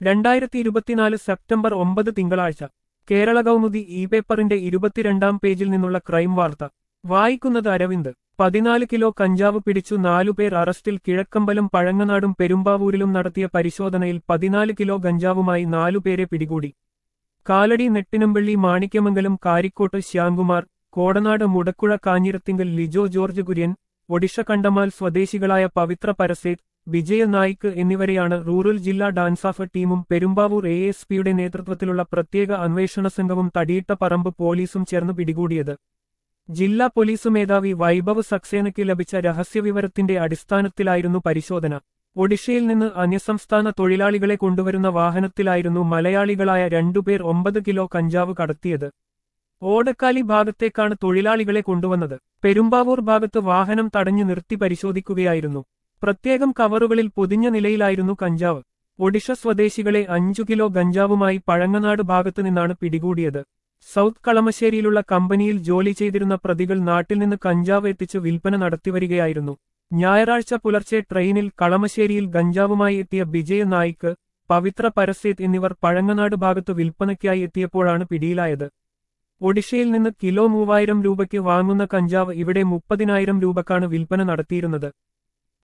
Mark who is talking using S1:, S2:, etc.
S1: രണ്ടായിരത്തി ഇരുപത്തിനാല് സെപ്റ്റംബർ ഒമ്പത് തിങ്കളാഴ്ച കേരള കൗമുദി ഇ പേപ്പറിന്റെ ഇരുപത്തിരണ്ടാം പേജിൽ നിന്നുള്ള ക്രൈം വാർത്ത വായിക്കുന്നത് അരവിന്ദ് പതിനാല് കിലോ കഞ്ചാവ് പിടിച്ചു നാലുപേർ അറസ്റ്റിൽ കിഴക്കമ്പലം പഴങ്ങനാടും പെരുമ്പാവൂരിലും നടത്തിയ പരിശോധനയിൽ പതിനാല് കിലോ ഗഞ്ചാവുമായി നാലുപേരെ പിടികൂടി കാലടി നെട്ടിനമ്പള്ളി മാണിക്യമംഗലം കാരിക്കോട്ട് ശ്യാംകുമാർ കോടനാട് മുടക്കുഴ കാഞ്ഞിരത്തിങ്കൽ ലിജോ ജോർജ് കുര്യൻ ഒഡിഷ കണ്ടമാൽ സ്വദേശികളായ പവിത്ര പരസേത് വിജയ നായിക്ക് എന്നിവരെയാണ് റൂറൽ ജില്ലാ ഡാൻസാഫ് ടീമും പെരുമ്പാവൂർ എ എസ് പിയുടെ നേതൃത്വത്തിലുള്ള പ്രത്യേക അന്വേഷണ സംഘവും തടിയിട്ട പറമ്പ് പോലീസും ചേർന്ന് പിടികൂടിയത് ജില്ലാ പോലീസ് മേധാവി വൈഭവ് സക്സേനയ്ക്ക് ലഭിച്ച രഹസ്യവിവരത്തിന്റെ അടിസ്ഥാനത്തിലായിരുന്നു പരിശോധന ഒഡീഷയിൽ നിന്ന് അന്യസംസ്ഥാന തൊഴിലാളികളെ കൊണ്ടുവരുന്ന വാഹനത്തിലായിരുന്നു മലയാളികളായ രണ്ടുപേർ ഒമ്പത് കിലോ കഞ്ചാവ് കടത്തിയത് ഓടക്കാലി ഭാഗത്തേക്കാണ് തൊഴിലാളികളെ കൊണ്ടുവന്നത് പെരുമ്പാവൂർ ഭാഗത്ത് വാഹനം തടഞ്ഞു നിർത്തി പരിശോധിക്കുകയായിരുന്നു പ്രത്യേകം കവറുകളിൽ പൊതിഞ്ഞ നിലയിലായിരുന്നു കഞ്ചാവ് ഒഡിഷ സ്വദേശികളെ അഞ്ചു കിലോ ഗഞ്ചാവുമായി പഴങ്ങനാട് ഭാഗത്തു നിന്നാണ് പിടികൂടിയത് സൗത്ത് കളമശ്ശേരിയിലുള്ള കമ്പനിയിൽ ജോലി ചെയ്തിരുന്ന പ്രതികൾ നാട്ടിൽ നിന്ന് കഞ്ചാവ് എത്തിച്ച് വിൽപ്പന നടത്തിവരികയായിരുന്നു ഞായറാഴ്ച പുലർച്ചെ ട്രെയിനിൽ കളമശ്ശേരിയിൽ ഗഞ്ചാവുമായി എത്തിയ വിജയ നായിക്ക് പവിത്ര പരസ്യത്ത് എന്നിവർ പഴങ്ങനാട് ഭാഗത്ത് വിൽപ്പനയ്ക്കായി എത്തിയപ്പോഴാണ് പിടിയിലായത് ഒഡീഷയിൽ നിന്ന് കിലോ മൂവായിരം രൂപയ്ക്ക് വാങ്ങുന്ന കഞ്ചാവ് ഇവിടെ മുപ്പതിനായിരം രൂപക്കാണ് വിൽപ്പന നടത്തിയിരുന്നത്